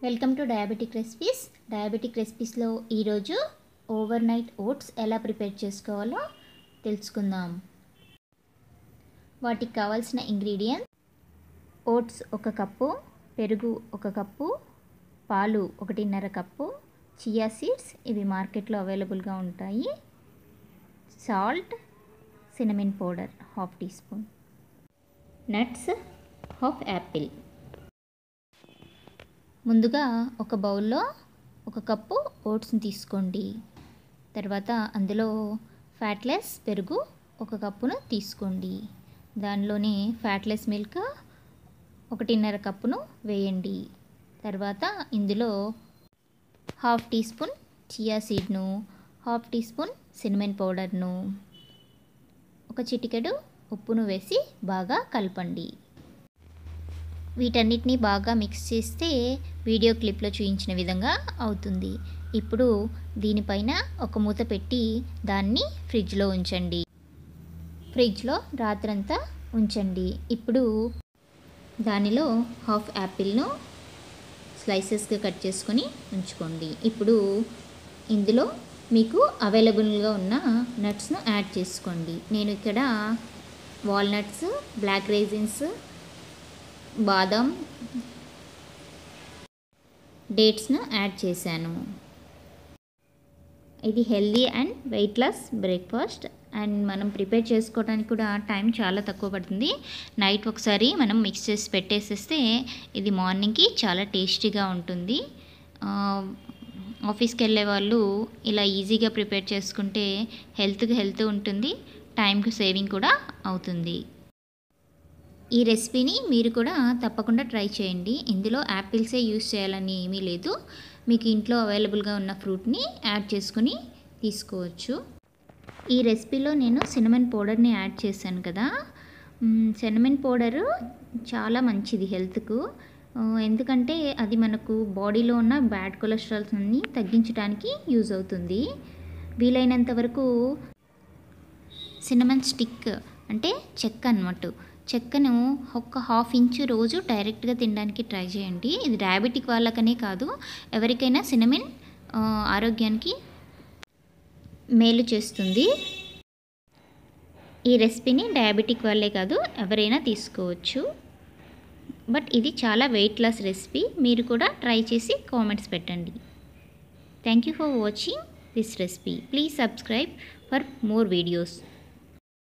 welcome to diabetic recipes diabetic రెసిపీస్లో ఈరోజు overnight oats ఎలా ప్రిపేర్ చేసుకోవాలో తెలుసుకుందాం వాటికి కావాల్సిన ఇంగ్రీడియంట్స్ ఓట్స్ ఒక కప్పు పెరుగు ఒక కప్పు పాలు ఒకటిన్నర కప్పు చియా సీడ్స్ ఇవి మార్కెట్లో అవైలబుల్గా ఉంటాయి salt cinnamon powder half teaspoon nuts half apple ముందుగా ఒక బౌల్లో ఒక కప్పు ఓట్స్ని తీసుకోండి తర్వాత అందులో ఫ్యాట్లెస్ పెరుగు ఒక కప్పును తీసుకోండి దానిలోనే ఫ్యాట్లెస్ మిల్క్ ఒకటిన్నర కప్పును వేయండి తర్వాత ఇందులో హాఫ్ టీ స్పూన్ చియా సీడ్ను హాఫ్ టీ స్పూన్ సినిమన్ పౌడర్ను ఒక చిటికెడు ఉప్పును వేసి బాగా కలపండి వీటన్నిటిని బాగా మిక్స్ చేస్తే వీడియో క్లిప్లో చూపించిన విధంగా అవుతుంది ఇప్పుడు దీనిపైన ఒక మూత పెట్టి దాన్ని ఫ్రిడ్జ్లో ఉంచండి ఫ్రిడ్జ్లో రాత్రంతా ఉంచండి ఇప్పుడు దానిలో హాఫ్ యాపిల్ను స్లైసెస్గా కట్ చేసుకొని ఉంచుకోండి ఇప్పుడు ఇందులో మీకు అవైలబుల్గా ఉన్న నట్స్ను యాడ్ చేసుకోండి నేను ఇక్కడ వాల్నట్స్ బ్లాక్ రైజిన్స్ బాదం డేట్స్ను యాడ్ చేశాను ఇది healthy and weight loss breakfast and మనం ప్రిపేర్ చేసుకోవడానికి కూడా టైం చాలా తక్కువ పడుతుంది నైట్ ఒకసారి మనం మిక్స్ చేసి పెట్టేసేస్తే ఇది మార్నింగ్కి చాలా టేస్టీగా ఉంటుంది ఆఫీస్కి వెళ్ళే వాళ్ళు ఇలా ఈజీగా ప్రిపేర్ చేసుకుంటే హెల్త్కి హెల్త్ ఉంటుంది టైంకి సేవింగ్ కూడా అవుతుంది ఈ రెసిపీని మీరు కూడా తప్పకుండా ట్రై చేయండి ఇందులో యాపిల్సే యూస్ చేయాలని ఏమీ లేదు మీకు ఇంట్లో అవైలబుల్గా ఉన్న ఫ్రూట్ని యాడ్ చేసుకుని తీసుకోవచ్చు ఈ రెసిపీలో నేను సినమన్ పౌడర్ని యాడ్ చేశాను కదా సినమన్ పౌడరు చాలా మంచిది హెల్త్కు ఎందుకంటే అది మనకు బాడీలో ఉన్న బ్యాడ్ కొలెస్ట్రాల్స్ అన్ని తగ్గించడానికి యూజ్ అవుతుంది వీలైనంత వరకు సినమన్ స్టిక్ అంటే చెక్క అన్నమాట చెక్కను ఒక హాఫ్ ఇంచు రోజు డైరెక్ట్గా తినడానికి ట్రై చేయండి ఇది డయాబెటిక్ వాళ్ళకనే కాదు ఎవరికైనా సినమిన్ ఆరోగ్యానికి మేలు చేస్తుంది ఈ రెసిపీని డయాబెటిక్ వాళ్ళే కాదు ఎవరైనా తీసుకోవచ్చు బట్ ఇది చాలా వెయిట్ లాస్ రెసిపీ మీరు కూడా ట్రై చేసి కామెంట్స్ పెట్టండి thank you for watching this recipe please subscribe for more videos